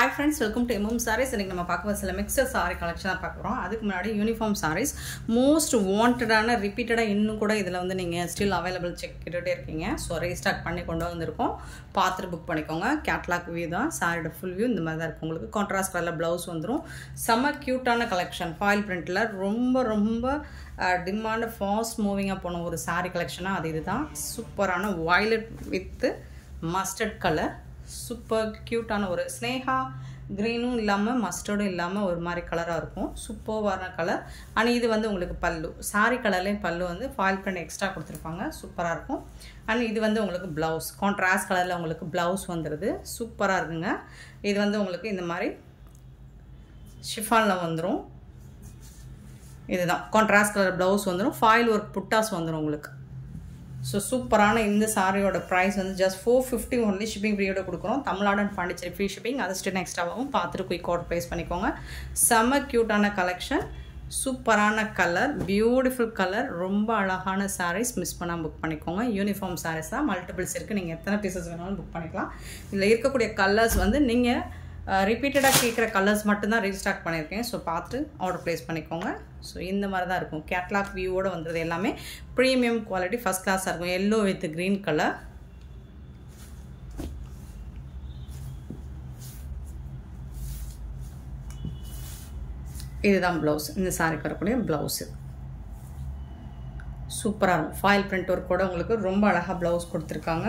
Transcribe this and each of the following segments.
hi friends welcome to MM Sarees இன்றைக்கி நம்ம பார்க்க சில மிக்சர் சாரி கலெக்ஷன் தான் பார்க்குறோம் அதுக்கு முன்னாடி யூனிஃபார்ம் சாரீஸ் மோஸ்ட் வாண்டடான ரிப்பீட்டடாக இன்னும் கூட இதில் வந்து நீங்கள் ஸ்டில் அவைலபிள் செக் கேட்டுகிட்டே இருக்கீங்க ஸோ ரீஸ்டாக் பண்ணி கொண்டு வந்திருக்கோம் பார்த்துட்டு புக் பண்ணிக்கோங்க கேட்லாக் வியூ தான் சாரியோட ஃபுல் வியூ இந்த மாதிரி தான் இருக்கும் உங்களுக்கு கான்ட்ராஸ்ட் கலரில் ப்ளவுஸ் வந்துடும் செம்ம க்யூட்டான கலெக்ஷன் ஃபாயில் பிரிண்ட்டில் ரொம்ப ரொம்ப டிமாண்ட் ஃபாஸ்ட் மூவிங்காக போன ஒரு சாரீ கலெக்ஷனாக அது இதுதான் சூப்பரான violet with mustard colour super க்யூட்டான ஒரு ஸ்னேகா க்ரீனும் இல்லாமல் மஸ்டர்டும் இல்லாமல் ஒரு மாதிரி கலராக இருக்கும் சூப்பர்வான கலர் அண்ட் இது வந்து உங்களுக்கு பல்லு சாரி கலர்லேயும் பல்லு வந்து ஃபாயில் பிரிண்ட் எக்ஸ்ட்ரா கொடுத்துருப்பாங்க சூப்பராக இருக்கும் அண்ட் இது வந்து உங்களுக்கு ப்ளவுஸ் கான்ட்ராஸ்ட் கலரில் உங்களுக்கு ப்ளவுஸ் வந்துடுது சூப்பராக இருக்குங்க இது வந்து உங்களுக்கு இந்த மாதிரி ஷிஃபானில் வந்துடும் இதுதான் கான்ட்ராஸ்ட் கலர் ப்ளவுஸ் வந்துடும் ஃபாயில் ஒர்க் புட்டாஸ் வந்துடும் உங்களுக்கு ஸோ சூப்பரான இந்த சாரியோட ப்ரைஸ் வந்து just four fifty only shipping ஃப்ரீயோட கொடுக்குறோம் Tamil Nadu and Pondicherry free shipping அது ஸ்டே எக்ஸ்ட்ராவாகவும் பார்த்துட்டு குயிக் ஆர்டர் ப்ளேஸ் பண்ணிக்கோங்க செம்ம க்யூட்டான கலெக்ஷன் சூப்பரான கலர் பியூட்டிஃபுல் கலர் ரொம்ப அழகான சாரீஸ் மிஸ் பண்ணால் புக் பண்ணிக்கோங்க யூனிஃபார்ம் சாரீஸ் தான் மல்டிபிள்ஸ் இருக்குது நீங்கள் எத்தனை பீசஸ் வேணாலும் புக் பண்ணிக்கலாம் இதில் இருக்கக்கூடிய கலர்ஸ் வந்து நீங்கள் ரிப்பீட்டடாக கேட்குற கலர்ஸ் மட்டும்தான் ரீஸ்டாக் பண்ணியிருக்கேன் ஸோ பார்த்து ஆர்டர் ப்ளேஸ் பண்ணிக்கோங்க ஸோ இந்த மாதிரி தான் இருக்கும் கேட்லாக் வியூவோடு வந்துடுது எல்லாமே ப்ரீமியம் குவாலிட்டி ஃபஸ்ட் கிளாஸாக இருக்கும் எல்லோ வித் க்ரீன் கலர் இதுதான் ப்ளவுஸ் இந்த சாரிக்கு வரக்கூடிய ப்ளவுஸு சூப்பராக இருக்கும் ஃபாயில் பிரிண்ட் ஒர்க் கூட உங்களுக்கு ரொம்ப அழகாக ப்ளவுஸ் கொடுத்துருக்காங்க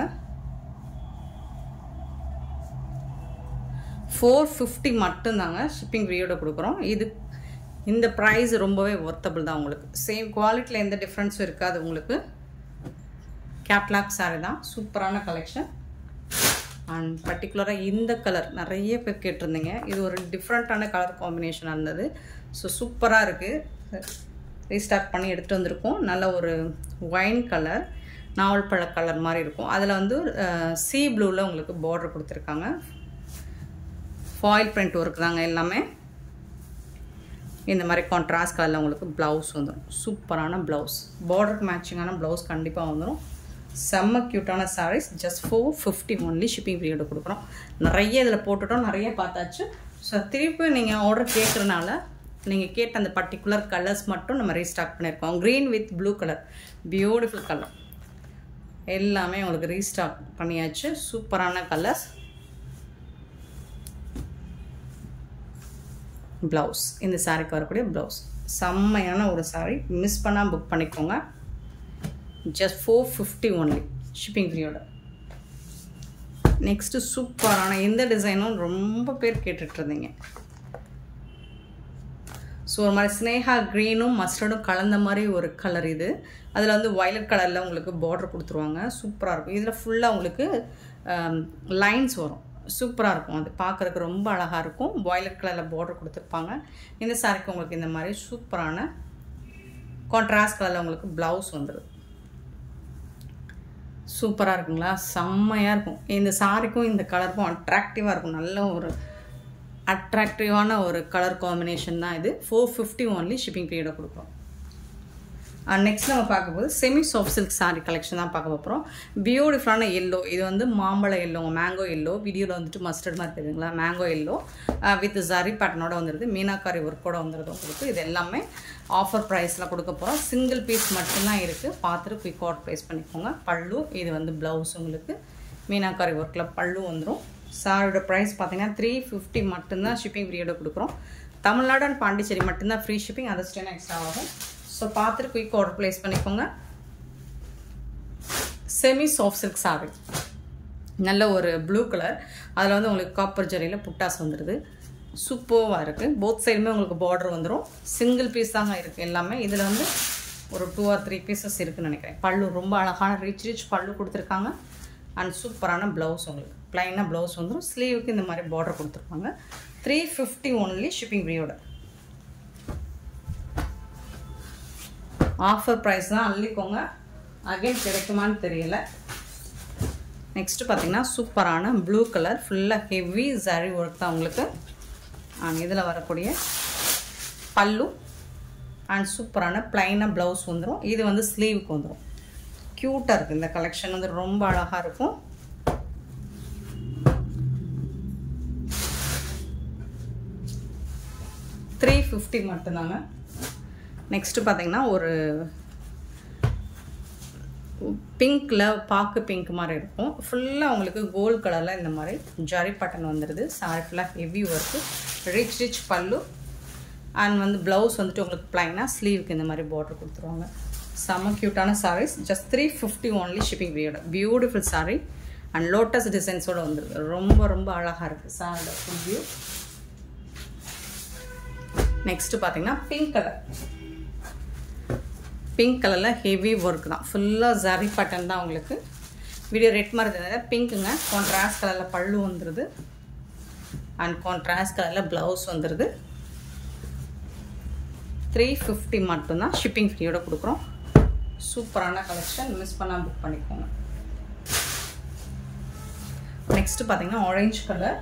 ஃபோர் ஃபிஃப்டி மட்டும்தாங்க ஷிப்பிங் ஃப்ரீயோட கொடுக்குறோம் இது இந்த ப்ரைஸ் ரொம்பவே ஒர்த்தபிள் தான் உங்களுக்கு சேம் குவாலிட்டியில் எந்த டிஃப்ரென்ஸும் இருக்காது உங்களுக்கு கேட்லாக் சாரி தான் சூப்பரான கலெக்ஷன் அண்ட் பர்டிகுலராக இந்த கலர் நிறைய பேர் கேட்டிருந்தீங்க இது ஒரு டிஃப்ரெண்ட்டான கலர் காம்பினேஷனாக இருந்தது ஸோ சூப்பராக இருக்குது ரீஸ்டார்ட் பண்ணி எடுத்துகிட்டு வந்திருக்கோம் நல்ல ஒரு ஒயின் கலர் நாவல் பழ கலர் மாதிரி இருக்கும் அதில் வந்து சி ப்ளூவில் உங்களுக்கு பார்டர் கொடுத்துருக்காங்க ஃபாயில் பிரிண்ட் ஒர்க் தாங்க எல்லாமே இந்த மாதிரி கான்ட்ராஸ்ட் கலரில் உங்களுக்கு ப்ளவுஸ் வந்துடும் சூப்பரான ப்ளவுஸ் பார்டருக்கு மேட்சிங்கான ப்ளவுஸ் கண்டிப்பாக வந்துடும் செம்ம க்யூட்டான saris just four fifty only shipping period கொடுக்குறோம் நிறைய இதில் போட்டுட்டோம் நிறைய பார்த்தாச்சு ஸோ திருப்பி நீங்கள் ஆர்டர் கேட்குறனால நீங்கள் கேட்ட அந்த பர்டிகுலர் கலர்ஸ் மட்டும் நம்ம ரீஸ்டாக் பண்ணியிருக்கோம் green with blue colour beautiful colour எல்லாமே உங்களுக்கு ரீஸ்டாக் பண்ணியாச்சு சூப்பரான கலர்ஸ் ப்ளவுஸ் இந்த சாரீக்கு வரக்கூடிய ப்ளவுஸ் செம்மையான ஒரு சாரீ மிஸ் பண்ணால் புக் பண்ணிக்கோங்க just four fifty only shipping ஃப்ரீயோட நெக்ஸ்ட்டு சூப்பரான இந்த டிசைனும் ரொம்ப பேர் கேட்டுட்ருந்தீங்க ஸோ ஒரு மாதிரி ஸ்னேகா க்ரீனும் மஸ்டர்டும் கலந்த மாதிரி ஒரு கலர் இது அதில் வந்து வயலட் கலரில் உங்களுக்கு பார்டர் கொடுத்துருவாங்க சூப்பராக இருக்கும் இதில் ஃபுல்லாக உங்களுக்கு லைன்ஸ் வரும் சூப்பராக இருக்கும் அது பார்க்குறதுக்கு ரொம்ப அழகாக இருக்கும் வயலட் கலரில் பார்டர் கொடுத்துருப்பாங்க இந்த சாரிக்கு உங்களுக்கு இந்த மாதிரி சூப்பரான கான்ட்ராஸ்ட் கலரில் உங்களுக்கு ப்ளவுஸ் வந்துடும் சூப்பராக இருக்குங்களா செம்மையாக இருக்கும் இந்த சாரிக்கும் இந்த கலருக்கும் அட்ராக்டிவாக இருக்கும் நல்ல ஒரு அட்ராக்டிவான ஒரு கலர் காம்பினேஷன் தான் இது ஃபோர் ஃபிஃப்டி ஒன்லி ஷிப்பிங் பீரியடை கொடுக்குறோம் நெக்ஸ்ட் நம்ம பார்க்கும்போது semi soft silk sari collection தான் பார்க்க போகிறோம் பியூட்டிஃபுல்லான எல்லோ இது வந்து மாம்பழ எல்லோங்க மேங்கோ எல்லோ வீடியோவில் வந்துட்டு மஸ்டர்ட் மாதிரி தெரியுங்களா மேங்கோ எல்லோ வித் ஜரி பேட்டனோட வந்துடுது மீனாக்காரி ஒர்க்கோட வந்துடுது உங்களுக்கு இது எல்லாமே ஆஃபர் ப்ரைஸில் கொடுக்க போகிறோம் சிங்கிள் பீஸ் மட்டும்தான் இருக்குது பார்த்துட்டு குயிக் ஆர்டர் ப்ளேஸ் பண்ணிக்கோங்க பல்லு இது வந்து ப்ளவுஸ் உங்களுக்கு மீனாக்காரி ஒர்க்கில் பல்லு வந்துடும் சாரோட ப்ரைஸ் பார்த்தீங்கன்னா த்ரீ ஃபிஃப்டி மட்டும்தான் ஷிப்பிங் ஃப்ரீயோட கொடுக்குறோம் தமிழ்நாடு அண்ட் பாண்டிச்சேரி மட்டும்தான் ஃப்ரீ ஷிப்பிங் அதை ஸ்டேன் எக்ஸ்ட்ரா ஆகும் ஸோ பார்த்துட்டு குயிக் ஆர்டர் ப்ளேஸ் பண்ணிக்கோங்க செமி சாஃப்ட் சில்க் சாரி நல்ல ஒரு ப்ளூ கலர் அதில் வந்து உங்களுக்கு காப்பர் ஜரியில் புட்டாஸ் வந்துடுது சூப்பர்வாக இருக்குது போத் சைடுமே உங்களுக்கு பார்டர் வந்துடும் சிங்கிள் பீஸ் தாங்க இருக்குது எல்லாமே இதில் வந்து ஒரு டூ ஆர் த்ரீ பீசஸ் இருக்குதுன்னு நினைக்கிறேன் பல்லு ரொம்ப அழகான ரிச் ரிச் பல்லு கொடுத்துருக்காங்க அண்ட் சூப்பரான ப்ளவுஸ் உங்களுக்கு ப்ளைனாக ப்ளவுஸ் வந்துடும் ஸ்லீவுக்கு இந்த மாதிரி பார்டர் கொடுத்துருப்பாங்க த்ரீ ஃபிஃப்டி ஒன்லி ஷிப்பிங் ஃப்ரீயோட ஆஃபர் ப்ரைஸ் தான் அள்ளிக்கோங்க அகைன் கிடைக்குமான்னு தெரியல நெக்ஸ்ட்டு பார்த்தீங்கன்னா சூப்பரான ப்ளூ கலர் ஃபுல்லாக ஹெவி ஜரி ஒர்க் தான் உங்களுக்கு அண்ட் இதில் வரக்கூடிய பல்லு அண்ட் சூப்பரான ப்ளைனாக ப்ளவுஸ் வந்துடும் இது வந்து ஸ்லீவுக்கு வந்துடும் க்யூட்டாக இருக்குது இந்த கலெக்ஷன் வந்து ரொம்ப அழகாக இருக்கும் ஃபிஃப்டி மட்டும்தாங்க நெக்ஸ்ட்டு பார்த்தீங்கன்னா ஒரு பிங்க்கில் பாக்கு பிங்க் மாதிரி இருக்கும் ஃபுல்லாக உங்களுக்கு கோல்ட் கலரில் இந்த மாதிரி ஜரி பட்டன் வந்துடுது சாரி ஃபுல்லாக heavy work rich rich pallu and வந்து ப்ளவுஸ் வந்துட்டு உங்களுக்கு ப்ளைனாக ஸ்லீவுக்கு இந்த மாதிரி பார்டர் கொடுத்துருவாங்க செம்ம க்யூட்டான saris just three fifty only shipping period beautiful sari and lotus டிசைன்ஸோடு வந்துருக்கு ரொம்ப ரொம்ப அழகாக இருக்குது சாரோட ஃபுல் வியூ நெக்ஸ்ட்டு பார்த்தீங்கன்னா பிங்க் கலர் பிங்க் கலரில் ஹெவி ஒர்க் தான் ஃபுல்லாக ஜரி பட்டன் தான் உங்களுக்கு வீடியோ ரெட் மாதிரி இருந்தது பிங்க்குங்க கான்ட்ராஸ்ட் கலரில் பல்லு வந்துடுது அண்ட் கான்ட்ராஸ்ட் கலரில் ப்ளவுஸ் வந்துடுது த்ரீ ஃபிஃப்டி மட்டும்தான் ஷிப்பிங் ஃப்ரீயோட கொடுக்குறோம் சூப்பரான கலெக்ஷன் மிஸ் பண்ணால் புக் பண்ணிக்கோங்க நெக்ஸ்ட்டு பார்த்தீங்கன்னா ஆரஞ்சு கலர்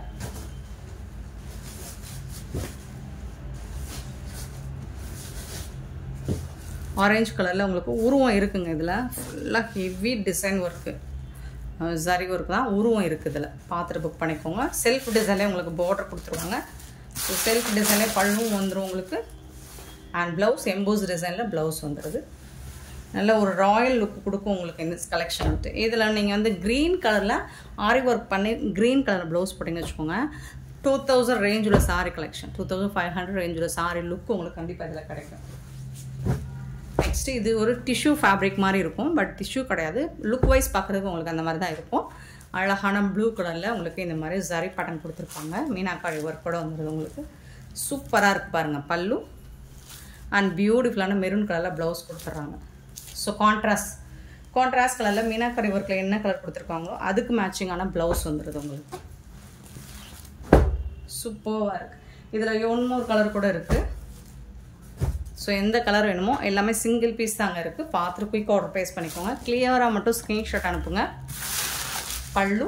ஆரஞ்சு கலரில் உங்களுக்கு உருவம் இருக்குங்க இதில் ஃபுல்லாக heavy design work zari work தான் உருவம் இருக்குது இதில் பார்த்துட்டு புக் பண்ணிக்கோங்க செல்ஃப் டிசைன்லேயே உங்களுக்கு பார்டர் கொடுத்துருவாங்க ஸோ செல்ஃப் டிசைன்லேயே பல்லும் வந்துடும் உங்களுக்கு அண்ட் ப்ளவுஸ் எம்போஸ் டிசைனில் ப்ளவுஸ் வந்துடுது நல்ல ஒரு ராயல் லுக் கொடுக்கும் உங்களுக்கு இந்த கலெக்ஷன் வந்துட்டு இதில் நீங்கள் வந்து க்ரீன் கலரில் ஆரி ஒர்க் பண்ணி க்ரீன் கலர் ப்ளவுஸ் போட்டிங்கன்னு வச்சுக்கோங்க டூ தௌசண்ட் ரேஞ்சில் sari collection two thousand five hundred ரேஞ்சில் சாரி லுக் உங்களுக்கு கண்டிப்பாக இதில் கிடைக்கும் நெக்ஸ்ட்டு இது ஒரு டிஷ்யூ ஃபேப்ரிக் மாதிரி இருக்கும் பட் டிஷ்யூ கிடையாது லுக் வைஸ் பார்க்குறதுக்கு உங்களுக்கு அந்த மாதிரி தான் இருக்கும் அழகான ப்ளூ கலரில் உங்களுக்கு இந்த மாதிரி ஜரி பட்டன் கொடுத்துருப்பாங்க மீனாக்காரி ஒர்க்கோட வந்துடுது உங்களுக்கு சூப்பராக இருக்குது பாருங்கள் பல்லு அண்ட் பியூட்டிஃபுல்லான மெரூன் கலரில் ப்ளவுஸ் கொடுத்துட்றாங்க ஸோ கான்ட்ராஸ்ட் கான்ட்ராஸ்ட் கலரில் மீனாக்கரி ஒர்க்கில் என்ன கலர் கொடுத்துருக்காங்களோ அதுக்கு மேட்சிங்கான ப்ளவுஸ் வந்துடுது உங்களுக்கு சூப்பராக இருக்குது இதில் ஒன்று கலர் கூட இருக்குது ஸோ எந்த கலர் வேணுமோ எல்லாமே சிங்கிள் பீஸ் தாங்க இருக்குது பார்த்துட்டு குயிக் ஆர்டர் ப்ளேஸ் பண்ணிக்கோங்க கிளியராக மட்டும் ஸ்க்ரீன்ஷாட் அனுப்புங்க பல்லு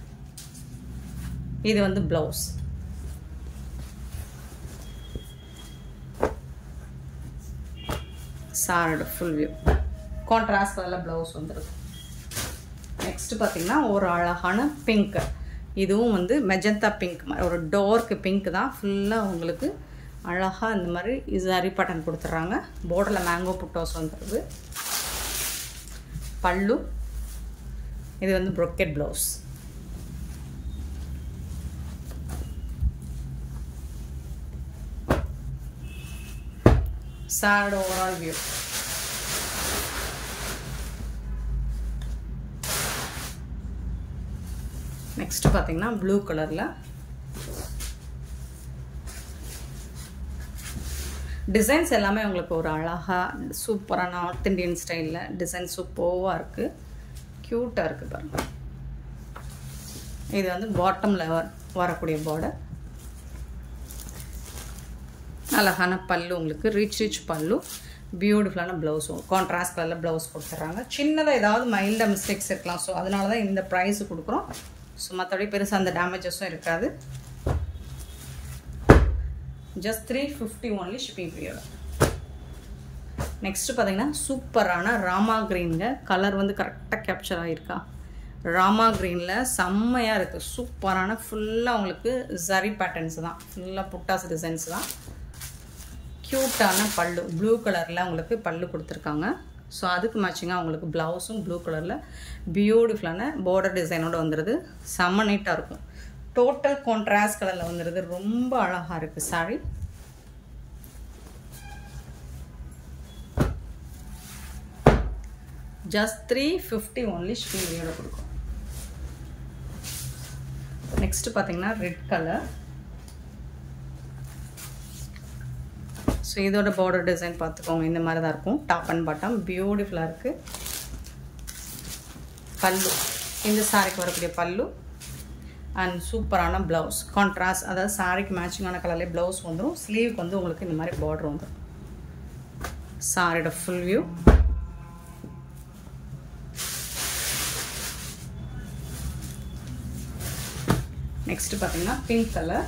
இது வந்து ப்ளவுஸ் சாரோட ஃபுல் வியூ கான்ட்ராஸ்ட் கலரில் ப்ளவுஸ் வந்துடுது நெக்ஸ்ட்டு பார்த்தீங்கன்னா ஒரு அழகான பிங்க் இதுவும் வந்து மெஜந்தா பிங்க் மாதிரி ஒரு டார்க் பிங்க் தான் ஃபுல்லாக உங்களுக்கு அழகாக இந்த மாதிரி ஜரி பட்டன் கொடுத்துட்றாங்க போர்டில் மேங்கோ புட்டோஸ் வந்துடுது பல்லு இது வந்து ப்ரொக்கெட் ப்ளவுஸ் சாரோட ஓவரால் வியூ நெக்ஸ்ட் பார்த்தீங்கன்னா ப்ளூ கலரில் டிசைன்ஸ் எல்லாமே உங்களுக்கு ஒரு அழகாக சூப்பரான நார்த் இந்தியன் ஸ்டைலில் டிசைன் சூப்பராக இருக்குது க்யூட்டாக இருக்குது பாருங்கள் இது வந்து பாட்டமில் வரக்கூடிய பார்டர் அழகான பல்லு உங்களுக்கு ரிச் ரிச் பல்லு பியூட்டிஃபுல்லான ப்ளவுஸும் கான்ட்ராஸ்ட் கலரில் ப்ளவுஸ் கொடுத்துட்றாங்க சின்னதாக ஏதாவது மைல்டாக மிஸ்டேக்ஸ் இருக்கலாம் ஸோ அதனால தான் இந்த ப்ரைஸ் கொடுக்குறோம் ஸோ மற்றபடி பெருசாக அந்த டேமேஜஸும் இருக்காது just three fifty only shipping period next பார்த்தீங்கன்னா சூப்பரான ராமா க்ரீனுங்க கலர் வந்து கரெக்டாக கேப்சர் ஆகிருக்கா ராமா க்ரீனில் செம்மையாக இருக்குது சூப்பரான ஃபுல்லாக உங்களுக்கு ஜரி பேட்டர்ன்ஸ் தான் ஃபுல்லாக புட்டாஸ் டிசைன்ஸ் தான் க்யூட்டான பல்லு ப்ளூ கலரில் உங்களுக்கு பல்லு கொடுத்துருக்காங்க ஸோ அதுக்கு மேட்சிங்காக உங்களுக்கு ப்ளவுஸும் ப்ளூ கலரில் பியூட்டிஃபுல்லான பார்டர் டிசைனோடு வந்துடுது செம்ம நீட்டாக இருக்கும் டோட்டல் கான்ட்ராஸ்ட் கலரில் வந்துடுது ரொம்ப அழகாக இருக்குது sari just three fifty only ஷிப்பிங்கோட கொடுக்கும் நெக்ஸ்ட் பார்த்தீங்கன்னா ரெட் கலர் ஸோ இதோட பார்டர் டிசைன் பார்த்துக்கோங்க இந்த மாதிரி தான் இருக்கும் டாப் அண்ட் பாட்டம் பியூட்டிஃபுல்லாக இருக்குது பல்லு இந்த சாரிக்கு வரக்கூடிய பல்லு அண்ட் சூப்பரான ப்ளவுஸ் கான்ட்ராஸ்ட் அதாவது சாரிக்கு மேட்சிங்கான கலர்லேயே ப்ளவுஸ் வந்துடும் ஸ்லீவுக்கு வந்து உங்களுக்கு இந்த மாதிரி பார்டர் வந்துடும் சாரியோட ஃபுல் வியூ நெக்ஸ்ட் பார்த்தீங்கன்னா பிங்க் கலர்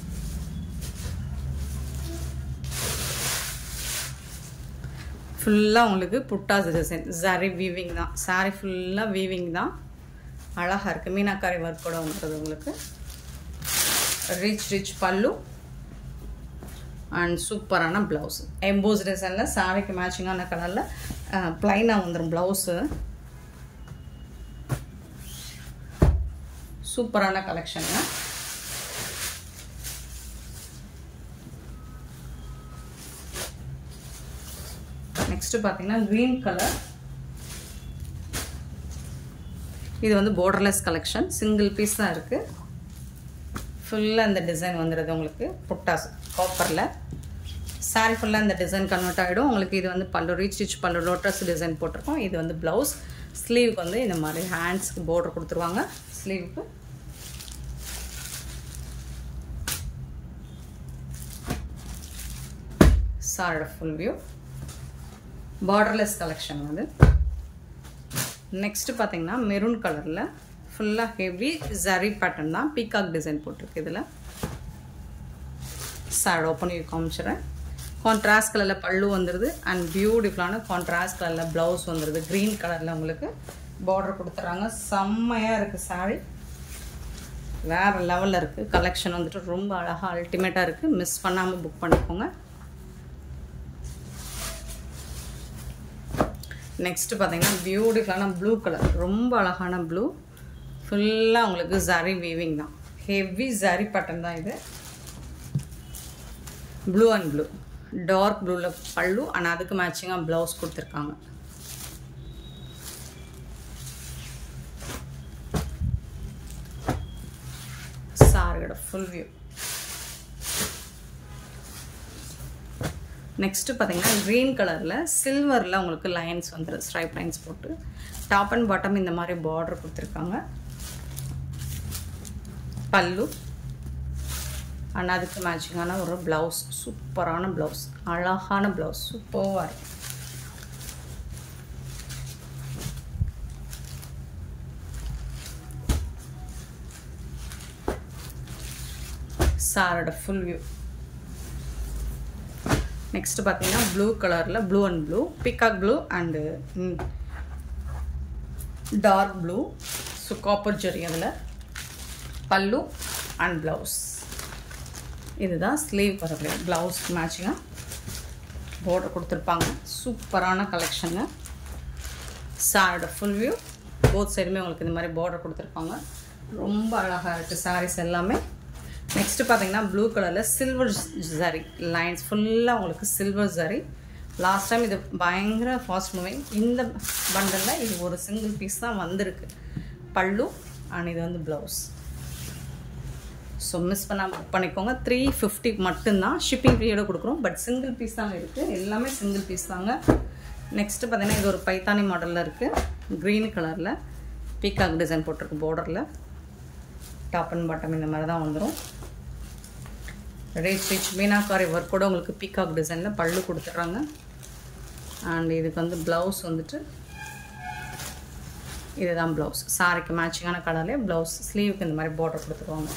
ஃபுல்லாக உங்களுக்கு புட்டாஸ் டிசைன் சாரி வீவிங் தான் சாரி ஃபுல்லாக வீவிங் தான் அழகாக இருக்குது மீனாக்காரி ஒர்க்கோட வந்துடுது உங்களுக்கு ரிச் ரிச் பல்லு அண்ட் சூப்பரான ப்ளவுஸ் எம்போஸ் டிசைனில் சாரிக்கு மேட்சிங்கான கலரில் ப்ளைனாக வந்துடும் ப்ளவுஸு சூப்பரான கலெக்ஷனுங்க நெக்ஸ்ட்டு பார்த்தீங்கன்னா க்ரீன் கலர் இது வந்து borderless கலெக்ஷன் சிங்கிள் பீஸ் தான் இருக்குது ஃபுல்லாக இந்த டிசைன் வந்துடுது உங்களுக்கு புட்டாஸ் காப்பரில் சாரி ஃபுல்லாக இந்த டிசைன் கன்வெர்ட் ஆகிடும் உங்களுக்கு இது வந்து pallu rich stitch pallu lotus design போட்டிருக்கோம் இது வந்து ப்ளவுஸ் ஸ்லீவுக்கு வந்து இந்த மாதிரி ஹேண்ட்ஸ்க்கு border கொடுத்துருவாங்க ஸ்லீவுக்கு சாரோட ஃபுல் வியூ பார்டர்லெஸ் கலெக்ஷன் வந்து நெக்ஸ்ட்டு பார்த்தீங்கன்னா மெரூன் கலரில் ஃபுல்லாக ஹெவி ஜரி பேட்டர்ன் தான் பீகாக் டிசைன் போட்டிருக்கு இதில் சாரோட ஓப்பன் வியூ காமிச்சிடுறேன் கான்ட்ராஸ்ட் கலரில் பல்லு வந்துடுது அண்ட் பியூட்டிஃபுல்லான கான்ட்ராஸ்ட் கலரில் ப்ளவுஸ் வந்துடுது க்ரீன் கலரில் உங்களுக்கு பார்டர் கொடுத்துட்றாங்க செம்மையாக இருக்குது சாரி வேறு லெவலில் இருக்குது கலெக்ஷன் வந்துட்டு ரொம்ப அழகாக அல்டிமேட்டாக இருக்குது மிஸ் பண்ணாமல் புக் பண்ணிக்கோங்க நெக்ஸ்ட்டு பார்த்தீங்கன்னா பியூட்டிஃபுல்லான ப்ளூ கலர் ரொம்ப அழகான ப்ளூ ஃபுல்லாக உங்களுக்கு ஜரி வீவிங் தான் ஹெவி ஜரி பேட்டர்ன் தான் இது ப்ளூ அண்ட் ப்ளூ டார்க் ப்ளூவில் பல்லு ஆனால் அதுக்கு மேட்சிங்காக ப்ளவுஸ் கொடுத்துருக்காங்க சாரியோட ஃபுல் வியூ நெக்ஸ்ட்டு பார்த்தீங்கன்னா க்ரீன் கலரில் சில்வரில் உங்களுக்கு லைன்ஸ் வந்துடும் ஸ்ட்ரைப் லைன்ஸ் போட்டு டாப் அண்ட் பாட்டம் இந்த மாதிரி பார்டர் கொடுத்துருக்காங்க பல்லு அண்ட் அதுக்கு மேட்சிங்கான ஒரு ப்ளவுஸ் சூப்பரான ப்ளவுஸ் அழகான ப்ளவுஸ் சூப்பராக இருக்கும் சாரோட ஃபுல் வியூ நெக்ஸ்ட் பார்த்தீங்கன்னா ப்ளூ கலரில் blue and blue peacock blue and dark blue so copper zari அதில் பல்லு அண்ட் ப்ளவுஸ் இதுதான் ஸ்லீவ் வரக்கூடிய ப்ளவுஸ் மேட்சிங்காக பார்டர் கொடுத்துருப்பாங்க சூப்பரான கலெக்ஷனுங்க சாரோட ஃபுல் வியூ போத் சைடுமே உங்களுக்கு இந்த மாதிரி பார்டர் கொடுத்துருப்பாங்க ரொம்ப அழகாக இருக்குது சாரீஸ் எல்லாமே நெக்ஸ்ட்டு பார்த்தீங்கன்னா ப்ளூ கலரில் சில்வர் ஜரி லைன்ஸ் ஃபுல்லாக உங்களுக்கு சில்வர் ஜரி லாஸ்ட் டைம் இது பயங்கர ஃபாஸ்ட் மூவிங் இந்த பண்டலில் இது ஒரு சிங்கிள் பீஸ் தான் வந்திருக்கு பல்லு அண்ட் இது வந்து ப்ளவுஸ் ஸோ மிஸ் பண்ணாமல் புக் பண்ணிக்கோங்க த்ரீ ஃபிஃப்டி மட்டும்தான் ஷிப்பிங் ஃப்ரீயோட கொடுக்குறோம் பட் சிங்கிள் பீஸ் தாங்க இருக்குது எல்லாமே சிங்கிள் பீஸ் தாங்க நெக்ஸ்ட்டு பார்த்தீங்கன்னா இது ஒரு பைத்தானி மாடலில் இருக்குது க்ரீன் கலரில் பீகாக் டிசைன் போட்டிருக்கு பார்டரில் டாப் அண்ட் பாட்டம் இந்த மாதிரி தான் வந்துடும் ரேட் ஸ்டிச் மீனாக்காரி ஒர்க்கோட உங்களுக்கு பீகாக் டிசைனில் பல்லு கொடுத்துட்றாங்க அண்ட் இதுக்கு வந்து ப்ளவுஸ் வந்துட்டு இதுதான் ப்ளவுஸ் சாரிக்கு மேட்சிங்கான கலர்லேயே ப்ளவுஸ் ஸ்லீவுக்கு இந்த மாதிரி பார்டர் கொடுத்துருவாங்க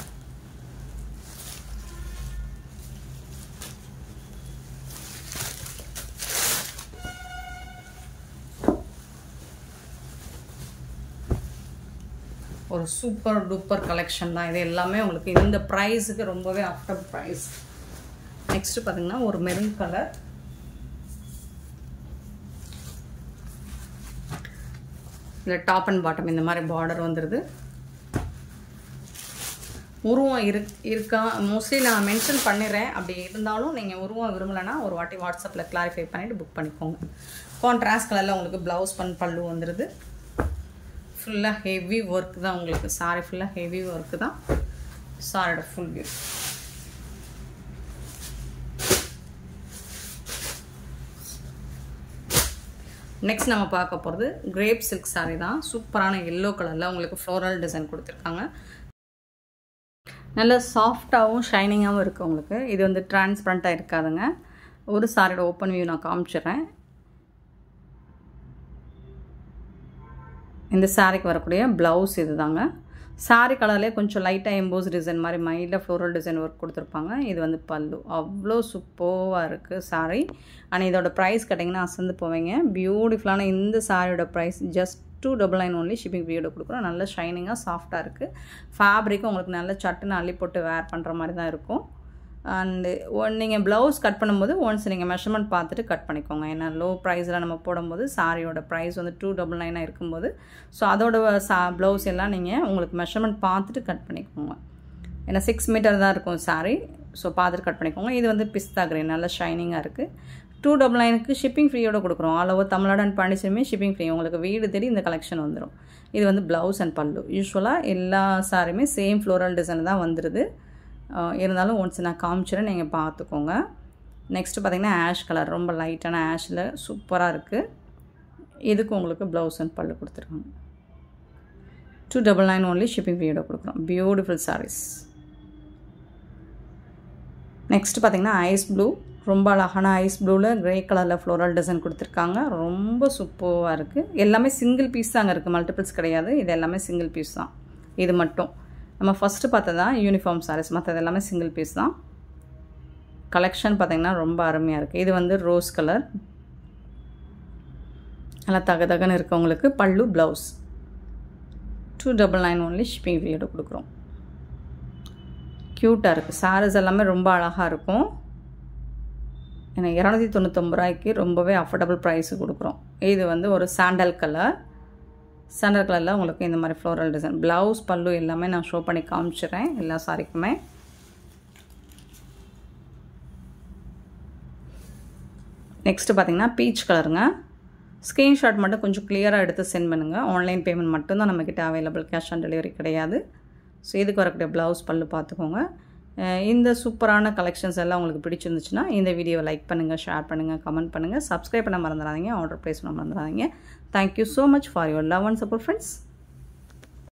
ஒரு சூப்பர் டூப்பர் கலெக்ஷன் தான் இது எல்லாமே உங்களுக்கு இந்த ப்ரைஸுக்கு ரொம்பவே ஆஃப்டர் ப்ரைஸ் நெக்ஸ்ட்டு பார்த்தீங்கன்னா ஒரு மெரூன் கலர் இதில் டாப் அண்ட் பாட்டம் இந்த மாதிரி பார்டர் வந்துடுது உருவம் இரு இருக்கா மோஸ்ட்லி நான் மென்ஷன் பண்ணிடுறேன் அப்படி இருந்தாலும் நீங்கள் உருவம் விரும்பலைன்னா ஒரு வாட்டி வாட்ஸ்அப்பில் கிளாரிஃபை பண்ணிவிட்டு புக் பண்ணிக்கோங்க கான்ட்ராஸ்ட் கலரில் உங்களுக்கு ப்ளவுஸ் பண் பல்லு வந்துடுது ஃபுல்லாக ஹெவி ஒர்க் தான் உங்களுக்கு சாரி ஃபுல்லாக ஹெவி ஒர்க்கு தான் சாரியோட ஃபுல் வியூ நெக்ஸ்ட் நம்ம பார்க்க போகிறது கிரேப் சில்க் சாரீ தான் சூப்பரான எல்லோ கலரில் உங்களுக்கு ஃப்ளோரல் டிசைன் கொடுத்துருக்காங்க நல்ல சாஃப்டாகவும் ஷைனிங்காகவும் இருக்குது உங்களுக்கு இது வந்து டிரான்ஸ்பரண்ட்டாக இருக்காதுங்க ஒரு சாரியோட ஓப்பன் வியூ நான் காமிச்சிடுறேன் இந்த சாரிக்கு வரக்கூடிய ப்ளவுஸ் இது தாங்க சாரி கலர்லேயே கொஞ்சம் லைட்டாக எம்போஸ் டிசைன் மாதிரி மைல்டாக ஃப்ளோரல் டிசைன் ஒர்க் கொடுத்துருப்பாங்க இது வந்து பல்லு அவ்வளோ சூப்பராக இருக்குது சாரி ஆனால் இதோட ப்ரைஸ் கேட்டிங்கன்னா அசந்து போவீங்க பியூட்டிஃபுல்லான இந்த சாரியோட price just two double nine only shipping period கொடுக்குறோம் நல்ல ஷைனிங்காக சாஃப்டாக இருக்குது ஃபேப்ரிக்கும் உங்களுக்கு நல்ல சட்டுன்னு அள்ளி போட்டு வேர் பண்ணுற மாதிரி தான் இருக்கும் அண்டு ஒன் நீங்கள் ப்ளவுஸ் கட் பண்ணும்போது ஒன்ஸ் நீங்கள் மெஷர்மெண்ட் பார்த்துட்டு கட் பண்ணிக்கோங்க ஏன்னா லோ ப்ரைஸில் நம்ம போடும்போது சாரியோட ப்ரைஸ் வந்து டூ டபுள் நைனாக இருக்கும்போது ஸோ அதோட சா ப்ளவுஸ் எல்லாம் நீங்கள் உங்களுக்கு மெஷர்மெண்ட் பார்த்துட்டு கட் பண்ணிக்கோங்க ஏன்னா சிக்ஸ் மீட்டர் தான் இருக்கும் சாரி ஸோ பார்த்துட்டு கட் பண்ணிக்கோங்க இது வந்து பிஸ்தா கிரீன் நல்லா ஷைனிங்காக இருக்குது டூ டபுள் நைனுக்கு ஷிப்பிங் ஃப்ரீயோட கொடுக்குறோம் ஆல் ஓவர் தமிழ்நாடு அண்ட் பாண்டிச்சேரியுமே ஷிப்பிங் ஃப்ரீ உங்களுக்கு வீடு தேடி இந்த கலெக்ஷன் வந்துடும் இது வந்து ப்ளவுஸ் அண்ட் பல்லு யூஸ்வலாக எல்லா சாரியுமே சேம் ஃப்ளோரல் டிசைன் தான் வந்துடுது இருந்தாலும் ஒன்ஸ் நான் காமிச்சிடறேன் நீங்கள் பார்த்துக்கோங்க நெக்ஸ்ட்டு பார்த்திங்கன்னா ஆஷ் கலர் ரொம்ப லைட்டான ஆஷில் சூப்பராக இருக்குது இதுக்கு உங்களுக்கு ப்ளவுஸ் அண்ட் பல்லு கொடுத்துருக்காங்க two double nine only shipping ஃப்ரீயோட கொடுக்குறோம் பியூட்டிஃபுல் சாரீஸ் நெக்ஸ்ட் பார்த்திங்கன்னா ஐஸ் ப்ளூ ரொம்ப அழகான ஐஸ் ப்ளூவில் க்ரே கலரில் ஃப்ளோரல் டிசைன் கொடுத்துருக்காங்க ரொம்ப சூப்பராக இருக்குது எல்லாமே சிங்கிள் பீஸ் தாங்க இருக்குது மல்டிபிள்ஸ் கிடையாது இது எல்லாமே சிங்கிள் பீஸ் தான் இது மட்டும் நம்ம ஃபஸ்ட்டு பார்த்ததா யூனிஃபார்ம் சாரீஸ் மற்றது எல்லாமே சிங்கிள் பீஸ் தான் கலெக்ஷன் பார்த்திங்கன்னா ரொம்ப அருமையாக இருக்குது இது வந்து ரோஸ் கலர் நல்லா தக தகன்னு இருக்கவங்களுக்கு pallu blouse two double nine only shipping ஃப்ரீயோட கொடுக்குறோம் க்யூட்டாக இருக்குது சாரீஸ் எல்லாமே ரொம்ப அழகாக இருக்கும் ஏன்னா இரநூத்தி தொண்ணூத்தொம்பது ரூபாய்க்கு ரொம்பவே அஃபோர்டபுள் ப்ரைஸு கொடுக்குறோம் இது வந்து ஒரு சாண்டல் கலர் சாண்டல் கலரில் உங்களுக்கு இந்த மாதிரி ஃப்ளோரல் டிசைன் ப்ளவுஸ் பல்லு எல்லாமே நான் ஷோ பண்ணி காமிச்சிடுறேன் எல்லா சாரிக்குமே நெக்ஸ்ட்டு பார்த்தீங்கன்னா பீச் கலருங்க ஸ்க்ரீன்ஷாட் மட்டும் கொஞ்சம் கிளியராக எடுத்து சென்ட் பண்ணுங்கள் ஆன்லைன் பேமெண்ட் மட்டும்தான் நம்மக்கிட்ட அவைலபிள் கேஷ் ஆன் டெலிவரி கிடையாது ஸோ இதுக்கு வரக்கூடிய ப்ளவுஸ் பல்லு பார்த்துக்கோங்க இந்த சூப்பரான கலெக்ஷன்ஸ் எல்லாம் உங்களுக்கு பிடிச்சிருந்துச்சுன்னா இந்த வீடியோவை லைக் பண்ணுங்கள் ஷேர் பண்ணுங்கள் கமெண்ட் பண்ணுங்கள் சப்ஸ்கிரைப் பண்ண மறந்துடாதீங்க ஆர்டர் ப்ளேஸ் பண்ண மறந்துடாதீங்க thank you so much for your love and support friends